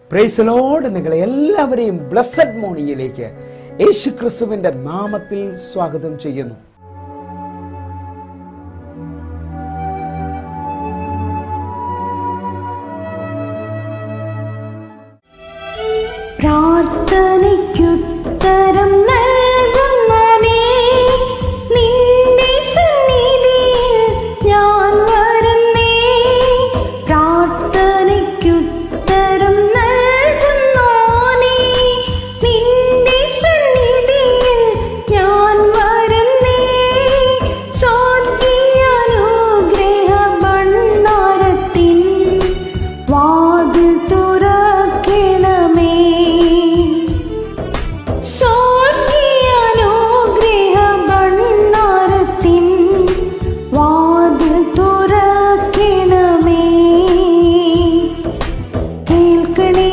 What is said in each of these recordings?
പ്രൈസലോട് നിങ്ങളെ എല്ലാവരെയും ബ്ലസ്സഡ് മോർണിംഗിലേക്ക് യേശു ക്രിസ്തുവിന്റെ നാമത്തിൽ സ്വാഗതം ചെയ്യുന്നു പ്രാർത്ഥനയ്ക്കുത്തരം നൽകുന്നവനേ, നിന്റെ സന്നിധിയിൽ ഞാൻ വരുന്നേ. പ്രാർത്ഥനയ്ക്കുത്തരം നൽകുന്നോനേ, നിന്റെ സന്നിധിയിൽ ഞാൻ വരുന്നേ. സ്വർഗീയാനുഗ്രഹ ഭണ്ഡാരത്തിൻ വാതിൽ തുറക്കണമേ സ്വർഗീയാനുഗ്രഹ ഭണ്ഡാരത്തിൻ വാതിൽ തുറക്കണമേ കേൾക്കണേ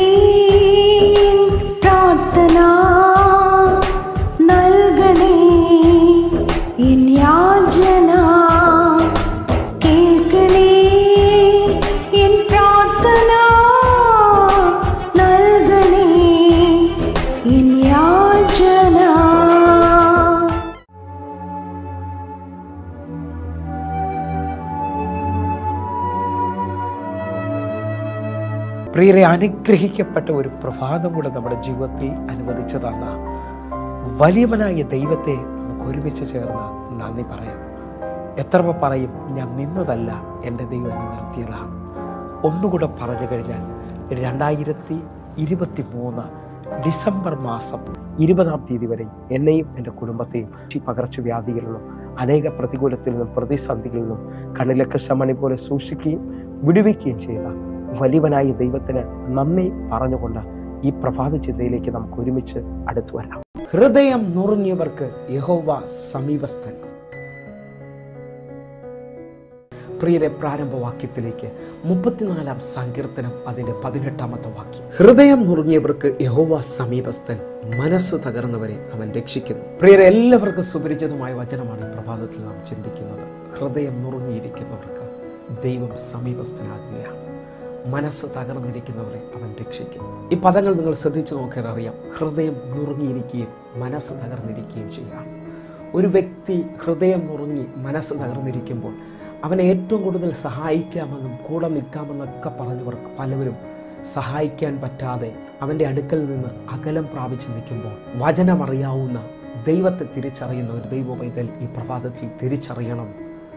പ്രാർത്ഥന നൽകണേ എൻ യാചന കേൾക്കണേ എൻ പ്രാർത്ഥന നൽകണേ എൻ യാചന പ്രിയരെ അനുഗ്രഹിക്കപ്പെട്ട ഒരു പ്രഭാതം കൂടെ നമ്മുടെ ജീവിതത്തിൽ അനുവദിച്ചു തന്ന വലിയവനായ ദൈവത്തെ നമുക്ക് ഒരുമിച്ച് ചേർന്ന് നന്ദി പറയാം എത്ര പേർ പറയും ഞാൻ നിന്നതല്ല എൻ്റെ ദൈവം എന്നെ നിർത്തിയതാണ് ഒന്നുകൂടെ പറഞ്ഞു കഴിഞ്ഞാൽ രണ്ടായിരത്തി ഇരുപത്തി മൂന്ന് ഡിസംബർ മാസം ഇരുപതാം തീയതി വരെ എന്നെയും എൻ്റെ കുടുംബത്തെയും ഈ പകർച്ചവ്യാധികളിലും അനേക പ്രതികൂലത്തിൽ നിന്നും പ്രതിസന്ധികളിൽ നിന്നും കണ്ണിലെ കൃഷ്ണമണി പോലെ സൂക്ഷിക്കുകയും വിടുവിക്കുകയും ചെയ്ത വലിയവനായ ദൈവത്തിന് നന്ദി പറഞ്ഞുകൊണ്ട് ഈ പ്രഭാത ചിന്തയിലേക്ക് നമുക്ക് ഒരുമിച്ച് അടുത്തു വരാം ഹൃദയം നുറുങ്ങിയവർക്ക് യഹോവ സമീപസ്ഥൻ പ്രിയരെ പ്രാരംഭവാക്യത്തിലേക്ക് മുപ്പത്തിനാലാം സങ്കീർത്തനം അതിന്റെ പതിനെട്ടാമത്തെ വാക്യം ഹൃദയം നുറുങ്ങിയവർക്ക് യഹോവ സമീപസ്ഥൻ മനസ്സ് തകർന്നവരെ അവൻ രക്ഷിക്കുന്നു പ്രിയരെ എല്ലാവർക്കും സുപരിചിതമായ വചനമാണ് ഈ പ്രഭാതത്തിൽ നാം ചിന്തിക്കുന്നത് ഹൃദയം നുറുങ്ങിയിരിക്കുന്നവർക്ക് ദൈവം സമീപസ്ഥനാകുകയാണ് മനസ്സ് തകർന്നിരിക്കുന്നവരെ അവൻ രക്ഷിക്കും ഈ പദങ്ങൾ നിങ്ങൾ ശ്രദ്ധിച്ചു നോക്കിയാൽ അറിയാം ഹൃദയം നുറുങ്ങിയിരിക്കുകയും മനസ്സ് തകർന്നിരിക്കുകയും ചെയ്യുകയാണ് ഒരു വ്യക്തി ഹൃദയം നുറുങ്ങി മനസ്സ് തകർന്നിരിക്കുമ്പോൾ അവനെ ഏറ്റവും കൂടുതൽ സഹായിക്കാമെന്നും കൂടെ നിൽക്കാമെന്നൊക്കെ പറഞ്ഞവർ പലവരും സഹായിക്കാൻ പറ്റാതെ അവൻ്റെ അടുക്കൽ നിന്ന് അകലം പ്രാപിച്ച് നിൽക്കുമ്പോൾ വചനമറിയാവുന്ന ദൈവത്തെ തിരിച്ചറിയുന്ന ഒരു ദൈവ പൈതൽ ഈ പ്രഭാതത്തിൽ തിരിച്ചറിയണം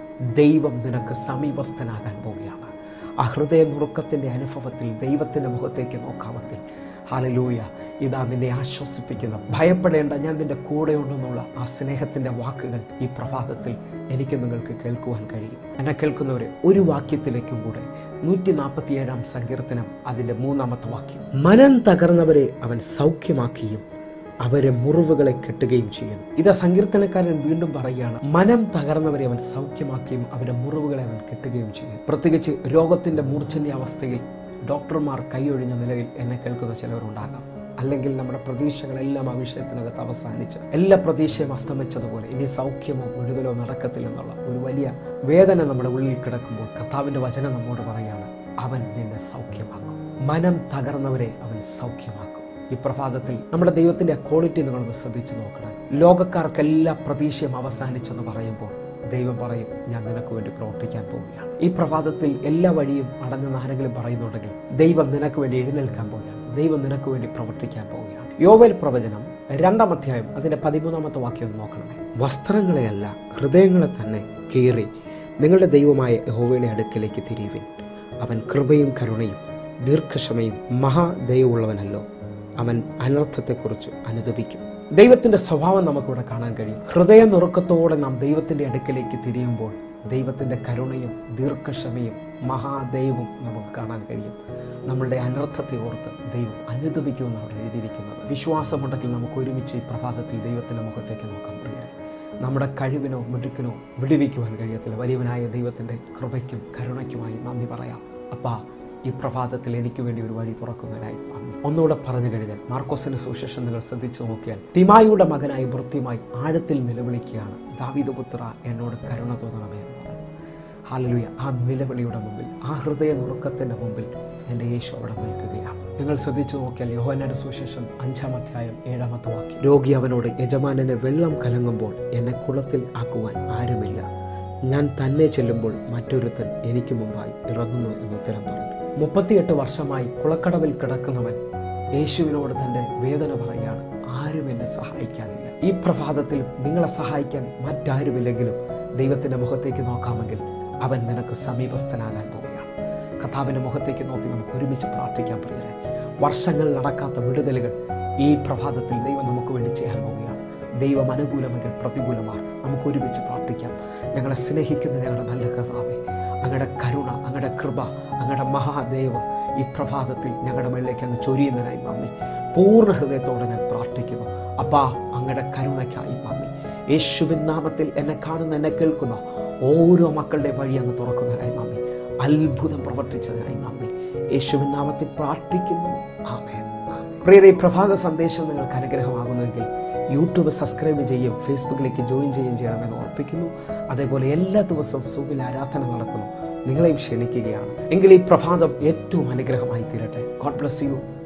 ദൈവം നിനക്ക് സമീപസ്ഥനാകാൻ പോവുകയാണ് ആ ഹൃദയ നുറുക്കത്തിൻ്റെ അനുഭവത്തിൽ ദൈവത്തിൻ്റെ മുഖത്തേക്ക് നോക്കാമെങ്കിൽ ഹാലലൂയ ഇതാ നിന്നെ ആശ്വസിപ്പിക്കുന്ന ഭയപ്പെടേണ്ട ഞാൻ നിന്റെ കൂടെയുണ്ടെന്നുള്ള ആ സ്നേഹത്തിൻ്റെ വാക്കുകൾ ഈ പ്രഭാതത്തിൽ എനിക്ക് നിങ്ങൾക്ക് കേൾക്കുവാൻ കഴിയും എന്നെ കേൾക്കുന്നവരെ ഒരു വാക്യത്തിലേക്കും കൂടെ നൂറ്റി നാൽപ്പത്തിയേഴാം സങ്കീർത്തനം അതിൻ്റെ മൂന്നാമത്തെ വാക്യം മനം തകർന്നവരെ അവൻ സൗഖ്യമാക്കിയും അവരെ മുറിവുകളെ കെട്ടുകയും ചെയ്യുന്നു ഇത് സങ്കീർത്തനക്കാരൻ വീണ്ടും പറയുകയാണ് മനം തകർന്നവരെ അവൻ സൗഖ്യമാക്കിയും അവരുടെ മുറിവുകളെ അവൻ കെട്ടുകയും ചെയ്യും പ്രത്യേകിച്ച് രോഗത്തിന്റെ മൂർച്ഛന്റെ അവസ്ഥയിൽ ഡോക്ടർമാർ കൈയൊഴിഞ്ഞ നിലയിൽ എന്നെ കേൾക്കുന്ന ചിലവരുണ്ടാകാം അല്ലെങ്കിൽ നമ്മുടെ പ്രതീക്ഷകളെല്ലാം ആ വിഷയത്തിനകത്ത് അവസാനിച്ച് എല്ലാ പ്രതീക്ഷയും അസ്തമിച്ചതുപോലെ ഇനി സൗഖ്യമോ വിടുതലോ നടക്കത്തില്ലെന്നുള്ള ഒരു വലിയ വേദന നമ്മുടെ ഉള്ളിൽ കിടക്കുമ്പോൾ കർത്താവിന്റെ വചനം നമ്മോട് പറയാണ് അവൻ നിന്നെ സൗഖ്യമാക്കും മനം തകർന്നവരെ അവൻ സൗഖ്യമാക്കും ഈ പ്രഭാതത്തിൽ നമ്മുടെ ദൈവത്തിന്റെ ക്വാളിറ്റി നിങ്ങളൊന്ന് ശ്രദ്ധിച്ചു നോക്കണം ലോകക്കാർക്ക് എല്ലാ പ്രതീക്ഷയും അവസാനിച്ചെന്ന് പറയുമ്പോൾ ദൈവം പറയും ഞാൻ നിനക്ക് വേണ്ടി പ്രവർത്തിക്കാൻ പോവുകയാണ് ഈ പ്രഭാതത്തിൽ എല്ലാ വഴിയും അടഞ്ഞെന്ന് ആരെങ്കിലും പറയുന്നുണ്ടെങ്കിൽ ദൈവം നിനക്ക് വേണ്ടി എഴുന്നേൽക്കാൻ പോവുകയാണ് ദൈവം നിനക്ക് വേണ്ടി പ്രവർത്തിക്കാൻ പോവുകയാണ് യോവൽ പ്രവചനം രണ്ടാം അധ്യായം അതിന്റെ പതിമൂന്നാമത്തെ വാക്യം ഒന്ന് നോക്കണമേ വസ്ത്രങ്ങളെയല്ല ഹൃദയങ്ങളെ തന്നെ കീറി നിങ്ങളുടെ ദൈവമായ യഹോവയുടെ അടുക്കലേക്ക് തിരിയുവിൻ അവൻ കൃപയും കരുണയും ദീർഘക്ഷമയും മഹാദയവുള്ളവനല്ലോ അവൻ അനർത്ഥത്തെക്കുറിച്ച് അനുദപിക്കും ദൈവത്തിന്റെ സ്വഭാവം നമുക്കിവിടെ കാണാൻ കഴിയും ഹൃദയ നുറുക്കത്തോടെ നാം ദൈവത്തിന്റെ അടുക്കലേക്ക് തിരിയുമ്പോൾ ദൈവത്തിന്റെ കരുണയും ദീർഘക്ഷമയും മഹാദൈവവും നമുക്ക് കാണാൻ കഴിയും നമ്മളുടെ അനർത്ഥത്തെ ഓർത്ത് ദൈവം അനുദപിക്കുമെന്ന് അവിടെ എഴുതിയിരിക്കുന്നത് വിശ്വാസമുണ്ടെങ്കിൽ നമുക്ക് ഒരുമിച്ച് ഈ പ്രഭാതത്തിൽ ദൈവത്തിന്റെ മുഖത്തേക്ക് നോക്കാൻ പ്രിയരെ നമ്മുടെ കഴിവിനോ മിടുക്കിനോ വിടുവിക്കുവാൻ കഴിയത്തില്ല വലിയവനായ ദൈവത്തിന്റെ കൃപയ്ക്കും കരുണയ്ക്കുമായി നന്ദി പറയാം അപ്പാ ഈ പ്രഭാതത്തിൽ എനിക്ക് വേണ്ടി ഒരു വഴി തുറക്കുന്നതിനായി നന്ദി ഒന്നുകൂടെ പറഞ്ഞു കഴിഞ്ഞാൽ മാർക്കോസിന്റെ സുശേഷം നിങ്ങൾ ശ്രദ്ധിച്ചു നോക്കിയാൽ തിമായിയുടെ മകനായി വൃത്തിയുമായി ആഴത്തിൽ നിലവിളിക്കുകയാണ് ദാവീദ് പുത്ര എന്നോട് കരുണ തോന്നണമേ എന്ന് പറഞ്ഞു ഹാലലുയ ആ നിലവിളിയുടെ മുമ്പിൽ ആ ഹൃദയ നുറുക്കത്തിൻ്റെ മുമ്പിൽ എൻ്റെ യേശു അവിടെ നിൽക്കുകയാണ് നിങ്ങൾ ശ്രദ്ധിച്ചു നോക്കിയാൽ യോഹനയുടെ സുശേഷം അഞ്ചാം അധ്യായം ഏഴാമത്തെ വാക്യം രോഗി അവനോട് യജമാനനെ വെള്ളം കലങ്ങുമ്പോൾ എന്നെ കുളത്തിൽ ആക്കുവാൻ ആരുമില്ല ഞാൻ തന്നെ ചെല്ലുമ്പോൾ മറ്റൊരുത്തൻ എനിക്ക് മുമ്പായി ഇറങ്ങുന്നു എന്ന് ഉത്തരം പറഞ്ഞു മുപ്പത്തിയെട്ട് വർഷമായി കുളക്കടവിൽ കിടക്കുന്നവൻ യേശുവിനോട് തൻ്റെ വേദന പറയാണ് ആരും എന്നെ സഹായിക്കാനില്ല ഈ പ്രഭാതത്തിൽ നിങ്ങളെ സഹായിക്കാൻ മറ്റാരുമില്ലെങ്കിലും ദൈവത്തിൻ്റെ മുഖത്തേക്ക് നോക്കാമെങ്കിൽ അവൻ നിനക്ക് സമീപസ്ഥനാകാൻ പോവുകയാണ് കഥാവിൻ്റെ മുഖത്തേക്ക് നോക്കി നമുക്ക് ഒരുമിച്ച് പ്രാർത്ഥിക്കാൻ പ്രിയരെ വർഷങ്ങൾ നടക്കാത്ത വിടുതലുകൾ ഈ പ്രഭാതത്തിൽ ദൈവം നമുക്ക് വേണ്ടി ചെയ്യാൻ പോവുകയാണ് ദൈവം അനുകൂലമെങ്കിൽ പ്രതികൂലമാർ നമുക്ക് ഒരുമിച്ച് പ്രാർത്ഥിക്കാം ഞങ്ങളെ സ്നേഹിക്കുന്ന ഞങ്ങളുടെ നല്ല കഥാവെ അങ്ങയുടെ കരുണ അങ്ങയുടെ കൃപ അങ്ങയുടെ മഹാദേവ് ഈ പ്രഭാതത്തിൽ ഞങ്ങളുടെ മേളിലേക്ക് അങ്ങ് ചൊരിയുന്നതിനായി നന്ദി പൂർണ്ണ ഹൃദയത്തോടെ ഞാൻ പ്രാർത്ഥിക്കുന്നു അപ്പാ അങ്ങയുടെ കരുണയ്ക്കായി നന്ദി യേശുവിൻ നാമത്തിൽ എന്നെ കാണുന്ന എന്നെ കേൾക്കുന്ന ഓരോ മക്കളുടെ വഴി അങ്ങ് തുറക്കുന്നതിനായി നന്ദി അത്ഭുതം പ്രവർത്തിച്ചതിനായി നന്ദി യേശുവിൻ നാമത്തിൽ പ്രാർത്ഥിക്കുന്നു ആമേൻ പ്രിയരെ ഈ പ്രഭാത സന്ദേശം നിങ്ങൾക്ക് അനുഗ്രഹമാകുന്നുവെങ്കിൽ യൂട്യൂബ് സബ്സ്ക്രൈബ് ചെയ്യും ഫേസ്ബുക്കിലേക്ക് ജോയിൻ ചെയ്യുകയും ചെയ്യണമെന്ന് ഓർപ്പിക്കുന്നു അതേപോലെ എല്ലാ ദിവസവും സൂവിൽ ആരാധന നടക്കുന്നു നിങ്ങളെയും ക്ഷണിക്കുകയാണ് എങ്കിൽ ഈ പ്രഭാതം ഏറ്റവും അനുഗ്രഹമായി തീരട്ടെ ഗോഡ് ബ്ലസ് യു